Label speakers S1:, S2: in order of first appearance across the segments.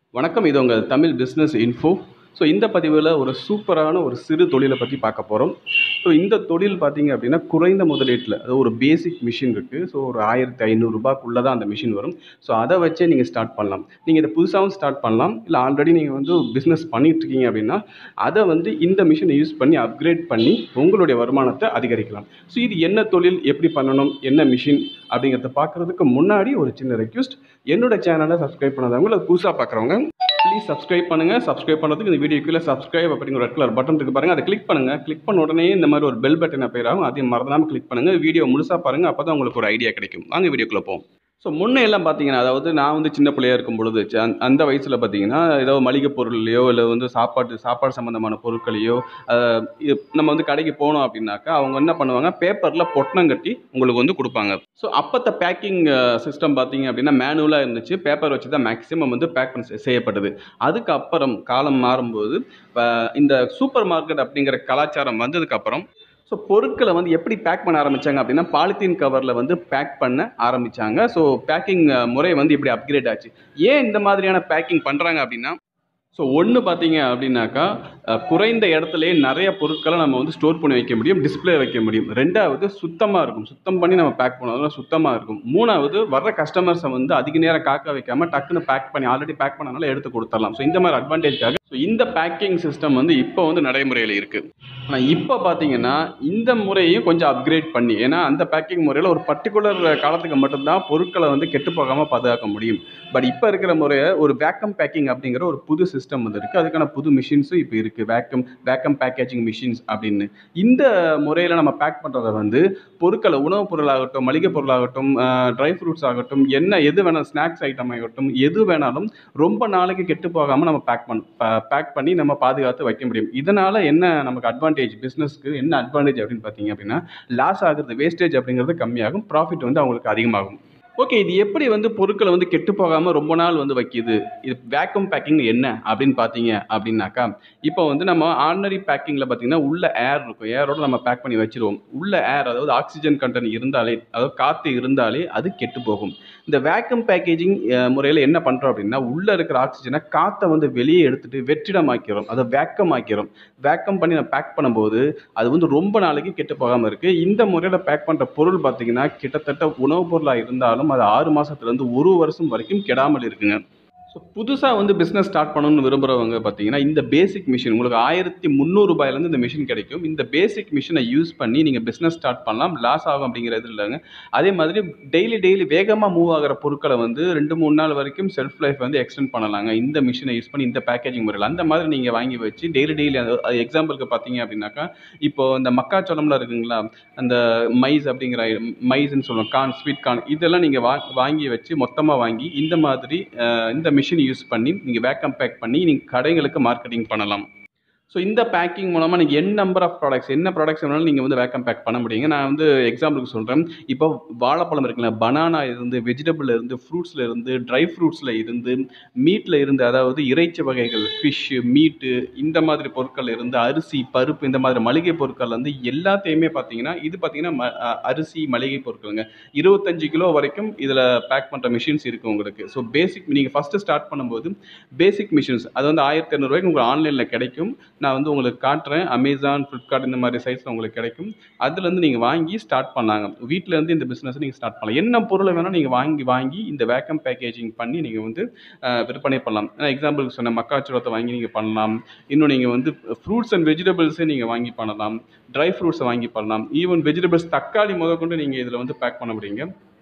S1: வணக்கம் இது உங்கள் தமிழ் பிஸ்னஸ் இன்ஃபோ ஸோ இந்த பதிவில் ஒரு சூப்பரான ஒரு சிறு தொழிலை பற்றி பார்க்க போகிறோம் ஸோ இந்த தொழில் பார்த்தீங்க அப்படின்னா குறைந்த முதலீட்டில் அது ஒரு பேசிக் மிஷின் இருக்குது ஸோ ஒரு ஆயிரத்தி ஐநூறுரூபாக்குள்ளே தான் அந்த மிஷின் வரும் ஸோ அதை வச்சே நீங்கள் ஸ்டார்ட் பண்ணலாம் நீங்கள் இதை புதுசாகவும் ஸ்டார்ட் பண்ணலாம் இல்லை ஆல்ரெடி நீங்கள் வந்து பிஸ்னஸ் பண்ணிகிட்ருக்கீங்க அப்படின்னா அதை வந்து இந்த மிஷினை யூஸ் பண்ணி அப்கிரேட் பண்ணி உங்களுடைய வருமானத்தை அதிகரிக்கலாம் ஸோ இது என்ன தொழில் எப்படி பண்ணணும் என்ன மிஷின் அப்படிங்கிறத பார்க்குறதுக்கு முன்னாடி ஒரு சின்ன ரெக்வஸ்ட் என்னோட சேனலை சப்ஸ்கிரைப் பண்ணாதவங்க இல்லை புதுசாக பார்க்குறவங்க ப்ளீஸ் சப்ஸ்கிரைப் பண்ணுங்கள் சப்ஸ்கிரைப் பண்ணுறதுக்கு இந்த வீடியோ கீழே சப்ஸ்கிரைப் அப்படிங்கிற ரெட் கலர் பட்டன் இருக்கு பாருங்கள் அதை கிளிக் பண்ணுங்கள் கிளிக் பண்ண உடனே இந்த மாதிரி ஒரு பெல் பட்டன் appear ஆகும் அதையும் மறந்துடாமல் கிளிக் பண்ணுங்கள் வீடியோ முழுசாக பாருங்கள் அப்போ தான் உங்களுக்கு ஒரு ஐடியா கிடைக்கும் வாங்க வீடியோக்குள்ளே போவோம் ஸோ முன்னே எல்லாம் பார்த்தீங்கன்னா அதாவது நான் வந்து சின்ன பிள்ளையா இருக்கும் பொழுது ச- அந்த- அந்த வயசில் பார்த்தீங்கன்னா ஏதோ மளிகை பொருள்லையோ இல்லை வந்து சாப்பாட்டு சாப்பாடு சம்மந்தமான பொருட்களையோ அஹ், இ- நம்ம வந்து கடைக்கு போனோம் அப்படின்னாக்கா அவங்க என்ன பண்ணுவாங்க பேப்பரில் பொட்டணம் கட்டி உங்களுக்கு வந்து கொடுப்பாங்க ஸோ அப்பத்த பேக்கிங் சிஸ்டம் பார்த்தீங்க அப்படின்னா மேனுவலாக இருந்துச்சு பேப்பர் வச்சு தான் மேக்ஸிமம் வந்து பேக் பண்ண செய்யப்பட்டது அதுக்கப்புறம் காலம் மாறும்போது அஹ், இந்த சூப்பர் மார்க்கெட் அப்படிங்கிற கலாச்சாரம் வந்ததுக்கப்புறம் ஸோ பொருட்களை வந்து எப்படி பேக் பண்ண ஆரம்பிச்சாங்க அப்படின்னா பாலித்தீன் கவரில் வந்து பேக் பண்ண ஆரம்பிச்சாங்க ஸோ பேக்கிங் முறை வந்து இப்படி அப்கிரேட் ஆச்சு ஏன் இந்த மாதிரியான பேக்கிங் பண்ணுறாங்க அப்படின்னா ஸோ ஒன்று பார்த்தீங்க அப்படின்னாக்கா அஹ், குறைந்த இடத்துலயே நிறைய பொருட்களை நம்ம வந்து ஸ்டோர் பண்ணி வைக்க முடியும் டிஸ்ப்ளே வைக்க முடியும் ரெண்டாவது சுத்தமாக இருக்கும் சுத்தம் பண்ணி நம்ம பேக் பண்ணோம்னா சுத்தமாக இருக்கும் மூணாவது வர்ற கஸ்டமர்ஸை வந்து அதிக நேரம் காக்க வைக்காம டக்குன்னு பேக் பண்ணி ஆல்ரெடி பேக் பண்ணனால எடுத்து கொடுத்துடலாம் ஸோ இந்த மாதிரி அட்வான்டேஜ்க்காக ஸோ இந்த பேக்கிங் சிஸ்டம் வந்து இப்போ வந்து நடைமுறையில் இருக்குது ஆனால் இப்போ பார்த்தீங்கன்னா இந்த முறையும் கொஞ்சம் அப்கிரேட் பண்ணி ஏன்னா அந்த பேக்கிங் முறையில் ஒரு பர்டிகுலர் காலத்துக்கு மட்டும்தான் பொருட்களை வந்து கெட்டு போகாமல் பாதுகாக்க முடியும் பட் இப்போ இருக்கிற முறையை ஒரு வேக்கம் பேக்கிங் அப்படிங்கிற ஒரு புது சிஸ்டம் வந்து இருக்குது அதுக்கான புது மிஷின்ஸும் இப்போ இருக்குது வேக்கம் வேக்கம் பேக்கேஜிங் மிஷின்ஸ் அப்படின்னு இந்த முறையில் நம்ம பேக் பண்ணுறத வந்து பொருட்களை உணவுப் பொருளாகட்டும் மளிகை பொருளாகட்டும் ட்ரை ஃப்ரூட்ஸ் ஆகட்டும் என்ன எது வேணாலும் ஸ்நாக்ஸ் ஐட்டம் ஆகட்டும் எது வேணாலும் ரொம்ப நாளைக்கு கெட்டு போகாமல் நம்ம பேக் பண்ண பேக் பண்ணி நம்ம பாதுகாத்து வைக்க முடியும் இதனால் என்ன நமக்கு அட்வான்டேஜ் பிஸ்னஸ்க்கு என்ன அட்வான்டேஜ் அப்படின்னு பார்த்தீங்க அப்படின்னா லாஸ் ஆகுறது வேஸ்டேஜ் அப்படிங்கிறது கம்மியாகும் ப்ராஃபிட் வந்து அவங்களுக்கு அதிகமாகும் ஓகே இது எப்படி வந்து பொருட்களை வந்து கெட்டு போகாமல் ரொம்ப நாள் வந்து வைக்கிது இது வேக்கம் பேக்கிங் என்ன அப்படின்னு பார்த்தீங்க அப்படின்னாக்கா இப்போ வந்து நம்ம ஆர்டினரி பேக்கிங்கில் பார்த்தீங்கன்னா உள்ள ஏர் இருக்கும் ஏரோட நம்ம பேக் பண்ணி வச்சிருவோம் உள்ள ஏர் அதாவது ஆக்சிஜன் கண்டென்ட் இருந்தாலே அதாவது காற்று இருந்தாலே அது கெட்டு போகும் இந்த வேக்கம் பேக்கேஜிங் முறையில் என்ன பண்ணுறோம் அப்படின்னா உள்ளே இருக்கிற ஆக்சிஜனை காற்றை வந்து வெளியே எடுத்துட்டு வெற்றிடமாக்கிறோம் அதை வேக்கம் ஆக்கிறோம் வேக்கம் பண்ணி நம்ம பேக் பண்ணும்போது அது வந்து ரொம்ப நாளைக்கு கெட்டு போகாமல் இருக்குது இந்த முறையில் பேக் பண்ணுற பொருள் பார்த்தீங்கன்னா கிட்டத்தட்ட உணவுப் பொருளாக இருந்தாலும் அது ஆறு மாதத்துலேருந்து ஒரு வருஷம் வரைக்கும் கெடாமல் இருக்குங்க ஸோ புதுசாக வந்து பிஸ்னஸ் ஸ்டார்ட் பண்ணணும்னு விரும்புகிறவங்க பார்த்தீங்கன்னா இந்த பேசிக் மிஷின் உங்களுக்கு ஆயிரத்தி முந்நூறுபாயிலேருந்து இந்த மிஷின் கிடைக்கும் இந்த பேசிக் மிஷினை யூஸ் பண்ணி நீங்கள் பிஸ்னஸ் ஸ்டார்ட் பண்ணலாம் லாஸ் ஆகும் அப்படிங்கிறது இல்லைங்க அதே மாதிரி டெய்லி டெய்லி வேகமாக மூவ் ஆகிற பொருட்களை வந்து ரெண்டு மூணு நாள் வரைக்கும் செல்ஃப் லைஃப் வந்து எக்ஸ்டெண்ட் பண்ணலாங்க இந்த மிஷினை யூஸ் பண்ணி இந்த பேக்கேஜிங் முறையில் அந்த மாதிரி நீங்கள் வாங்கி வச்சு டெய்லி டெய்லி அது எக்ஸாம்பிளுக்கு பார்த்தீங்க அப்படின்னாக்கா இப்போ இந்த மக்காச்சோளம்லாம் இருக்குங்களா அந்த மைஸ் அப்படிங்கிற மைஸ்ன்னு சொல்லுவோம் கார்ன் ஸ்வீட் கார்ன் இதெல்லாம் நீங்கள் வா வாங்கி வச்சு மொத்தமாக வாங்கி இந்த மாதிரி அஹ், இந்த மிஷின் யூஸ் பண்ணி நீங்கள் வேக்கம் பேக் பண்ணி நீங்கள் கடைகளுக்கு மார்க்கெட்டிங் பண்ணலாம் ஸோ இந்த பேக்கிங் மூலமாக நீங்கள் என் நம்பர் ஆஃப் ப்ராடக்ட்ஸ் என்ன ப்ராடக்ட்ஸ் வேணாலும் நீங்கள் வந்து வேக்கம் பேக் பண்ண முடியுங்க நான் வந்து எக்ஸாம்பிளுக்கு சொல்கிறேன் இப்போ வாழைப்பழம் இருக்குல்ல பனானா இருந்து வெஜிடபிள் இருந்து ஃப்ரூட்ஸில் இருந்து ட்ரை ஃப்ரூட்ஸில் இருந்து மீட்டில் இருந்து அதாவது இறைச்சி வகைகள் ஃபிஷ்ஷு மீட்டு இந்த மாதிரி பொருட்கள் இருந்து அரிசி பருப்பு இந்த மாதிரி மளிகை பொருட்கள் வந்து எல்லாத்தையுமே பார்த்தீங்கன்னா இது பார்த்தீங்கன்னா ம- அ- அரிசி மளிகை பொருட்களுங்க இருபத்தஞ்சு கிலோ வரைக்கும் இதில் பேக் பண்ணுற மிஷின்ஸ் இருக்குது உங்களுக்கு ஸோ பேசிக் நீங்கள் ஃபஸ்ட்டு ஸ்டார்ட் பண்ணும்போது பேசிக் மிஷின்ஸ் அது வந்து ஆயிரத்தி இரநூறுவாய்க்கு உங்களுக்கு ஆன்லைனில் கிடைக்கும் நான் வந்து உங்களுக்கு காட்டுறேன் அமேசான் ஃப்ளிப்கார்ட் இந்த மாதிரி சைட்ஸில் உங்களுக்கு கிடைக்கும் அதுலேருந்து நீங்கள் வாங்கி ஸ்டார்ட் பண்ணாங்க வீட்டில் இருந்து இந்த பிஸ்னஸ் நீங்கள் ஸ்டார்ட் பண்ணலாம் என்ன பொருளை வேணால் நீங்கள் வாங்கி வாங்கி இந்த வேக்கம் பேக்கேஜிங் பண்ணி நீங்கள் வந்து அஹ், விற்பனை பண்ணலாம் நான் எக்ஸாம்பிளுக்கு சொன்ன மக்காச்சோளத்தை வாங்கி நீங்கள் பண்ணலாம் இன்னும் நீங்கள் வந்து ஃப்ரூட்ஸ் அண்ட் வெஜிடபிள்ஸே நீங்கள் வாங்கி பண்ணலாம் ட்ரை ஃப்ரூட்ஸை வாங்கி பண்ணலாம் ஈவன் வெஜிடபிள்ஸ் தக்காளி முதற்கொண்டு நீங்கள் இதில் வந்து பேக் பண்ண முடியுங்க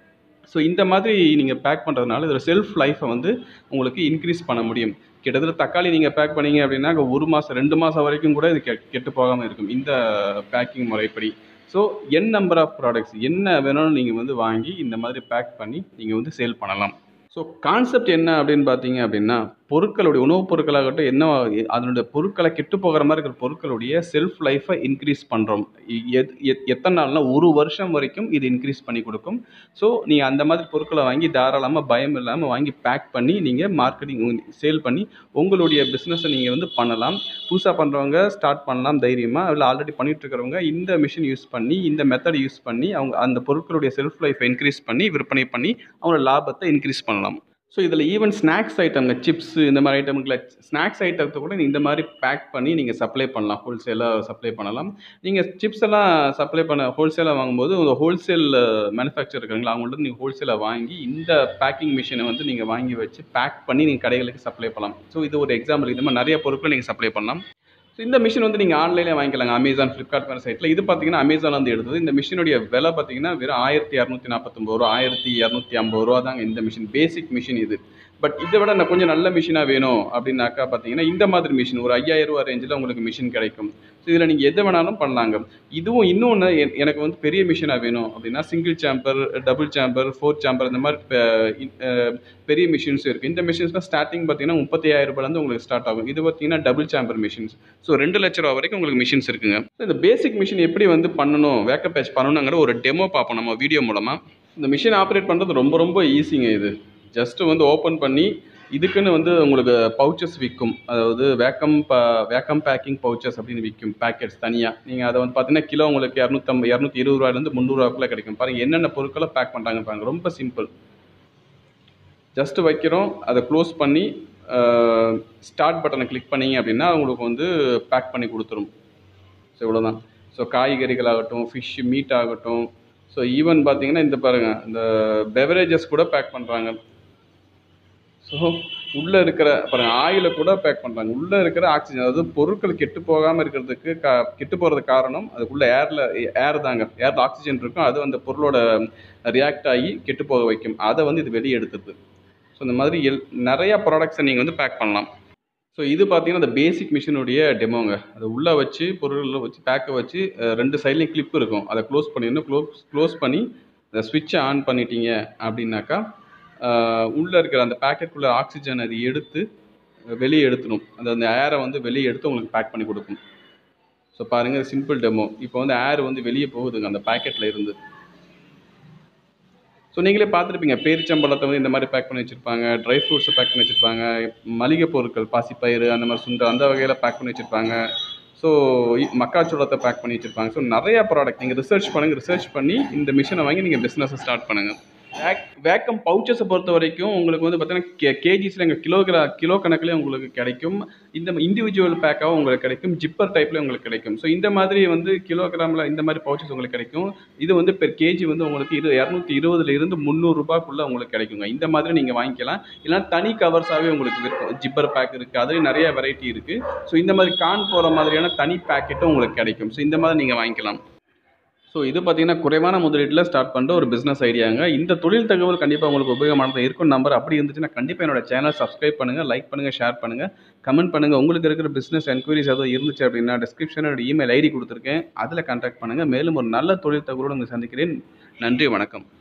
S1: ஸோ இந்த மாதிரி நீங்கள் பேக் பண்ணுறதுனால இதில் செல்ஃப் லைஃப்பை வந்து உங்களுக்கு இன்க்ரீஸ் பண்ண முடியும் கிட்டத்தட்ட தக்காளி நீங்கள் பேக் பண்ணீங்க அப்படின்னா அங்க ஒரு மாதம் ரெண்டு மாதம் வரைக்கும் கூட இது கெ கெட்டு போகாமல் இருக்கும் இந்த பேக்கிங் முறைப்படி so N number of products என்ன வேணாலும் நீங்கள் வந்து வாங்கி இந்த மாதிரி பேக் பண்ணி நீங்கள் வந்து சேல் பண்ணலாம் ஸோ கான்செப்ட் என்ன அப்படின்னு பார்த்தீங்க அப்படின்னா பொருட்களுடைய உணவுப் பொருட்களாகட்டும் என்ன அதனுடைய பொருட்களை கெட்டு போகிற மாதிரி இருக்கிற பொருட்களுடைய செல்ஃப் லைஃப்பை இன்க்ரீஸ் பண்ணுறோம் எத்தனை நாள்னா ஒரு வருஷம் வரைக்கும் இது இன்க்ரீஸ் பண்ணி கொடுக்கும் ஸோ நீங்கள் அந்த மாதிரி பொருட்களை வாங்கி தாராளமாக பயம் இல்லாமல் வாங்கி பேக் பண்ணி நீங்கள் மார்க்கெட்டிங் சேல் பண்ணி உங்களுடைய பிஸ்னஸை நீங்கள் வந்து பண்ணலாம் புதுசாக பண்ணுறவங்க ஸ்டார்ட் பண்ணலாம் தைரியமாக இல்லை ஆல்ரெடி பண்ணிட்டு இருக்கிறவங்க இந்த மிஷின் யூஸ் பண்ணி இந்த மெத்தட் யூஸ் பண்ணி அவங்க அந்த பொருட்களுடைய செல்ஃப் லைஃப்பை இன்க்ரீஸ் பண்ணி விற்பனை பண்ணி அவங்களோட லாபத்தை இன்க்ரீஸ் பண்ணலாம் ஸோ இதில் ஈவன் ஸ்நாக்ஸ் ஐட்டம்ங்க சிப்ஸ் இந்த மாதிரி ஐட்டம்களை ஸ்நாக்ஸ் ஐட்டத்தை கூட இந்த மாதிரி பேக் பண்ணி நீங்கள் சப்ளை பண்ணலாம் ஹோல்சேலாக சப்ளை பண்ணலாம் நீங்கள் சிப்ஸ் எல்லாம் சப்ளை பண்ண ஹோல்சேலாக வாங்கும்போது ஒரு ஹோல்சேல் மேனுஃபேக்சர் இருக்காங்களா அவங்கள்ட்ட நீங்கள் ஹோல்சேலாக வாங்கி இந்த பேக்கிங் மிஷினை வந்து நீங்கள் வாங்கி வச்சு பேக் பண்ணி நீங்கள் கடைகளுக்கு சப்ளை பண்ணலாம் ஸோ இது ஒரு எக்ஸாம்பிள் இது மாதிரி நிறைய பொருட்களை நீங்கள் சப்ளை பண்ணலாம் ஸோ இந்த மிஷின் வந்து நீங்கள் ஆன்லைனில் வாங்கிக்கலாங்க அமேசான் ஃப்ளிப்கார்ட் மாதிரி சைட்டில் இது பார்த்தீங்கன்னா அமேசான் வந்து எடுத்தது இந்த மிஷினுடைய விலை பார்த்தீங்கன்னா வெறும் ஆயிரத்தி இரநூத்தி நாற்பத்தொம்பது ரூபா ஆயிரத்தி இரநூத்தி ஐம்பது ரூபா தாங்க இந்த மிஷின் பேசிக் மிஷின் இது பட் இதை விட நான் கொஞ்சம் நல்ல மிஷினாக வேணும் அப்படின்னாக்கா பார்த்தீங்கன்னா இந்த மாதிரி மிஷின் ஒரு ஐயாயிரம் ரூபா ரேஞ்சில் உங்களுக்கு மிஷின் கிடைக்கும் ஸோ இதில் நீங்கள் எதை வேணாலும் பண்ணலாங்க இதுவும் இன்னொன்று எனக்கு வந்து பெரிய மிஷினாக வேணும் அப்படின்னா single chamber double chamber four chamber இந்த மாதிரி பெ- அஹ் பெரிய மிஷின்ஸ் இருக்குது இந்த மிஷின்ஸ்லாம் ஸ்டார்டிங் பார்த்தீங்கன்னா முப்பத்தி ஆயிரம் ரூபாயிலேருந்து உங்களுக்கு ஸ்டார்ட் ஆகும் இது பார்த்தீங்கன்னா டபுள் சாம்பர் மிஷின்ஸ் ஸோ ரெண்டு லட்ச ரூபா வரைக்கும் உங்களுக்கு மிஷின்ஸ் இருக்குங்க So, இந்த பேசிக் மிஷின் எப்படி வந்து பண்ணணும் வேக்கப் பேட்ச் பண்ணணுங்கிற ஒரு டெமோ பார்ப்போம் நம்ம வீடியோ மூலமாக இந்த மிஷின் ஆப்ரேட் பண்ணுறது ரொம்ப ரொம்ப ஈஸிங்க இது ஜஸ்ட் வந்து ஓப்பன் பண்ணி இதுக்குன்னு வந்து உங்களுக்கு பவுச்சஸ் விற்கும் அதாவது வேக்கம் ப வேக்கம் பேக்கிங் பவுச்சஸ் அப்படின்னு விற்கும் பேக்கெட்ஸ் தனியாக நீங்கள் அதை வந்து பார்த்தீங்கன்னா கிலோ உங்களுக்கு இரநூத்தம்பது இரநூத்தி இருபது ரூபாயிலேருந்து முந்நூறுவாக்குள்ளே கிடைக்கும் பாருங்கள் என்னென்ன பொருட்களை பேக் பண்ணுறாங்க பாருங்க ரொம்ப சிம்பிள் ஜஸ்ட் வைக்கிறோம் அதை க்ளோஸ் பண்ணி ஸ்டார்ட் பட்டனை கிளிக் பண்ணீங்க அப்படின்னா உங்களுக்கு வந்து பேக் பண்ணி கொடுத்துரும் ஸோ இவ்வளோதான் ஸோ காய்கறிகள் ஆகட்டும் ஃபிஷ் மீட் ஆகட்டும் ஸோ ஈவன் பார்த்தீங்கன்னா இந்த பாருங்கள் இந்த பெவரேஜஸ் கூட பேக் பண்ணுறாங்க ஸோ உள்ளே இருக்கிற பாருங்க ஆயிலை கூட பேக் பண்ணுறாங்க உள்ளே இருக்கிற ஆக்சிஜன் அதாவது பொருட்கள் கெட்டு போகாமல் இருக்கிறதுக்கு கா கெட்டு போகிறதுக்கு காரணம் அதுக்குள்ளே ஏரில் ஏர் தாங்க ஏரில் ஆக்சிஜன் இருக்கும் அது அந்த பொருளோட ரியாக்ட் ஆகி கெட்டு போக வைக்கும் அதை வந்து இது வெளியே எடுத்துருது ஸோ இந்த மாதிரி எல் நிறையா ப்ராடக்ட்ஸை நீங்கள் வந்து பேக் பண்ணலாம் ஸோ இது பார்த்தீங்கன்னா அந்த பேசிக் மிஷினுடைய டெமோங்க அதை உள்ளே வச்சு பொருளில் வச்சு பேக்கை வச்சு அஹ், ரெண்டு சைட்லேயும் கிளிப் இருக்கும் அதை க்ளோஸ் பண்ணிடணும் க்ளோஸ் க்ளோஸ் பண்ணி அந்த ஸ்விட்சை ஆன் பண்ணிட்டீங்க அப்படின்னாக்கா உள்ளே இருக்கிற அந்த பேக்கெட்டுக்குள்ளே ஆக்சிஜன் அது எடுத்து வெளியே எடுத்துடும் அந்த அந்த ஏரை வந்து வெளியே எடுத்து உங்களுக்கு பேக் பண்ணி கொடுக்கும் ஸோ பாருங்கள் சிம்பிள் டெமோ இப்போ வந்து ஏர் வந்து வெளியே போகுதுங்க அந்த பேக்கெட்டில் இருந்து ஸோ நீங்களே பார்த்துருப்பீங்க பேரிச்சம்பழத்தை வந்து இந்த மாதிரி பேக் பண்ணி வச்சுருப்பாங்க ட்ரை ஃப்ரூட்ஸை பேக் பண்ணி வச்சுருப்பாங்க மளிகை பொருட்கள் பாசிப்பயிறு அந்த மாதிரி சுண்டல் அந்த வகையில் பேக் பண்ணி வச்சுருப்பாங்க ஸோ மக்காச்சோளத்தை பேக் பண்ணி வச்சுருப்பாங்க ஸோ நிறையா ப்ராடக்ட் நீங்கள் ரிசர்ச் பண்ணுங்கள் ரிசர்ச் பண்ணி இந்த மிஷினை வாங்கி நீங்கள் பிஸ்னஸை ஸ்டார்ட் பண்ணுங்கள் வேக் வேக்கம் பவுச்சஸை பொறுத்த வரைக்கும் உங்களுக்கு வந்து பார்த்தீங்கன்னா கே கேஜிஸில் எங்கள் கிலோ கிலோ கணக்குலேயே உங்களுக்கு கிடைக்கும் இந்த இண்டிவிஜுவல் பேக்காகவும் உங்களுக்கு கிடைக்கும் ஜிப்பர் டைப்லேயும் உங்களுக்கு கிடைக்கும் ஸோ இந்த மாதிரி வந்து கிலோகிராமில் இந்த மாதிரி பவுச்சஸ் உங்களுக்கு கிடைக்கும் இது வந்து பெர் கேஜி வந்து உங்களுக்கு இரு இரநூத்தி இருபதுல இருந்து முந்நூறுரூபாக்குள்ளே உங்களுக்கு கிடைக்குங்க இந்த மாதிரி நீங்கள் வாங்கிக்கலாம் இல்லைனா தனி கவர்ஸாகவே உங்களுக்கு இருக்கும் ஜிப்பர் பேக் இருக்குது அதுலேயும் நிறைய வெரைட்டி இருக்குது ஸோ இந்த மாதிரி கான் போகிற மாதிரியான தனி பேக்கெட்டும் உங்களுக்கு கிடைக்கும் ஸோ இந்த மாதிரி நீங்கள் வாங்கிக்கலாம் ஸோ இது பார்த்தீங்கன்னா குறைவான முதலீட்டில் ஸ்டார்ட் பண்ணுற ஒரு பிஸ்னஸ் ஐடியாங்க இந்த தொழில் தகவல் கண்டிப்பாக உங்களுக்கு உபயோகமானது இருக்கும் நம்பர் அப்படி இருந்துச்சுன்னா கண்டிப்பாக என்னோட சேனல் சப்ஸ்கிரைப் பண்ணுங்கள் லைக் பண்ணுங்கள் ஷேர் பண்ணுங்கள் கமெண்ட் பண்ணுங்கள் உங்களுக்கு இருக்கிற பிஸ்னஸ் என்கொயரிஸ் எதுவும் இருந்துச்சு அப்படின்னா டிஸ்கிரிப்ஷனில் என்னோட இமெயில் ஐடி கொடுத்துருக்கேன் அதில் கான்டாக்ட் பண்ணுங்கள் மேலும் ஒரு நல்ல தொழில் தகவலோடு உங்களை சந்திக்கிறேன் நன்றி வணக்கம்